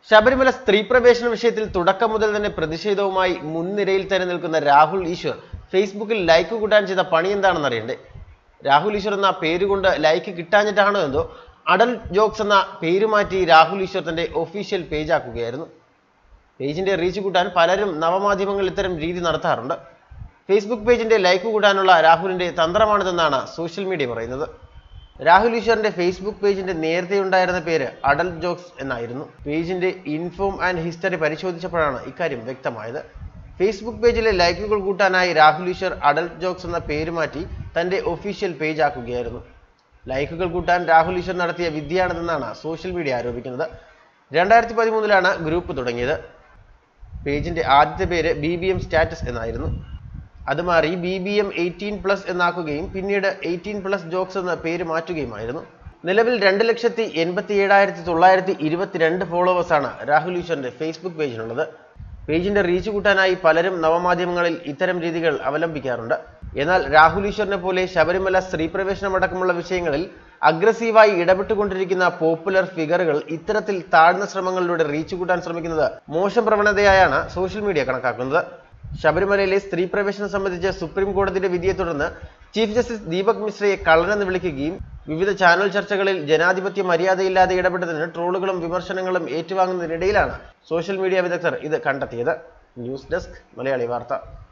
ശബരിമല സ്ത്രീ പ്രവേശന വിഷയത്തിൽ തുടക്കം മുതൽ തന്നെ പ്രതിഷേധവുമായി മുൻനിരയിൽ തന്നെ നിൽക്കുന്ന രാഹുൽ ഈശ്വർ ഫേസ്ബുക്കിൽ ലൈക്ക് കൂട്ടാൻ ചെയ്ത പണി എന്താണെന്ന് അറിയണ്ടേ രാഹുൽ ഈശ്വർ എന്ന പേര് കൊണ്ട് ലൈക്ക് കിട്ടാഞ്ഞിട്ടാണോ എന്തോ അടൽ ജോക്സ് എന്ന പേര് മാറ്റി രാഹുൽ ഈശ്വർ തന്റെ ഒഫീഷ്യൽ പേജ് ആക്കുകയായിരുന്നു പേജിന്റെ റീച്ച് കൂട്ടാൻ പലരും നവമാധ്യമങ്ങൾ ഇത്തരം രീതി നടത്താറുണ്ട് ഫേസ്ബുക്ക് പേജിന്റെ ലൈക്ക് കൂട്ടാനുള്ള രാഹുലിന്റെ തന്ത്രമാണിതെന്നാണ് സോഷ്യൽ മീഡിയ പറയുന്നത് രാഹുൽ ഈശ്വറിന്റെ ഫേസ്ബുക്ക് പേജിന്റെ നേരത്തെ ഉണ്ടായിരുന്ന പേര് അടൽ ജോക്സ് എന്നായിരുന്നു പേജിന്റെ ഇൻഫോം ആൻഡ് ഹിസ്റ്ററി പരിശോധിച്ചപ്പോഴാണ് ഇക്കാര്യം വ്യക്തമായത് ഫേസ്ബുക്ക് പേജിലെ ലൈക്കുകൾ കൂട്ടാനായി രാഹുൽ ഈശ്വർ അടൽ ജോക്സ് എന്ന പേര് മാറ്റി തന്റെ ഒഫീഷ്യൽ പേജ് ആക്കുകയായിരുന്നു ലൈക്കുകൾ കൂട്ടാൻ രാഹുൽ ഈശ്വർ നടത്തിയ വിദ്യയാണിതെന്നാണ് സോഷ്യൽ മീഡിയ ആരോപിക്കുന്നത് രണ്ടായിരത്തി പതിമൂന്നിലാണ് ഗ്രൂപ്പ് തുടങ്ങിയത് പേജിന്റെ ആദ്യത്തെ പേര് ബി ബി എം സ്റ്റാറ്റസ് എന്നായിരുന്നു അത് മാറി B B M eighteen plus എന്നാക്കുകയും പിന്നീട് എയ്റ്റീൻ പ്ലസ് ജോക്സ് എന്ന പേര് മാറ്റുകയുമായിരുന്നു നിലവിൽ രണ്ട് ലക്ഷത്തി എൺപത്തി ഏഴായിരത്തി തൊള്ളായിരത്തി ഇരുപത്തിരണ്ട് ഫോളോവേഴ്സാണ് രാഹുൽ ഈശ്വറിന്റെ ഫേസ്ബുക്ക് പേജിനുള്ളത് പേജിന്റെ റീച്ച് കൂട്ടാനായി പലരും നവമാധ്യമങ്ങളിൽ ഇത്തരം രീതികൾ അവലംബിക്കാറുണ്ട് എന്നാൽ രാഹുൽ ഈശ്വറിനെ പോലെ ശബരിമല സ്ത്രീ പ്രവേശനമടക്കമുള്ള വിഷയങ്ങളിൽ അഗ്രസീവായി ഇടപെട്ടുകൊണ്ടിരിക്കുന്ന പോപ്പുലർ ഫിഗറുകൾ ഇത്തരത്തിൽ താഴ്ന്ന ശ്രമങ്ങളിലൂടെ റീച്ച് കൂട്ടാൻ ശ്രമിക്കുന്നത് മോശം പ്രവണതയായാണ് സോഷ്യൽ മീഡിയ കണക്കാക്കുന്നത് ശബരിമലയിലെ സ്ത്രീ പ്രവേശനം സംബന്ധിച്ച് സുപ്രീം കോടതിയുടെ വിധിയെ തുടർന്ന് ചീഫ് ജസ്റ്റിസ് ദീപക് മിശ്രയെ കള്ളനെന്ന് വിളിക്കുകയും വിവിധ ചാനൽ ചർച്ചകളിൽ ജനാധിപത്യ മര്യാദയില്ലാതെ ഇടപെട്ടതിന് ട്രോളുകളും വിമർശനങ്ങളും ഏറ്റുവാങ്ങുന്നതിനിടയിലാണ് സോഷ്യൽ മീഡിയ വിദഗ്ധർ ഇത് കണ്ടെത്തിയത് ന്യൂസ് ഡെസ്ക് മലയാളി വാർത്ത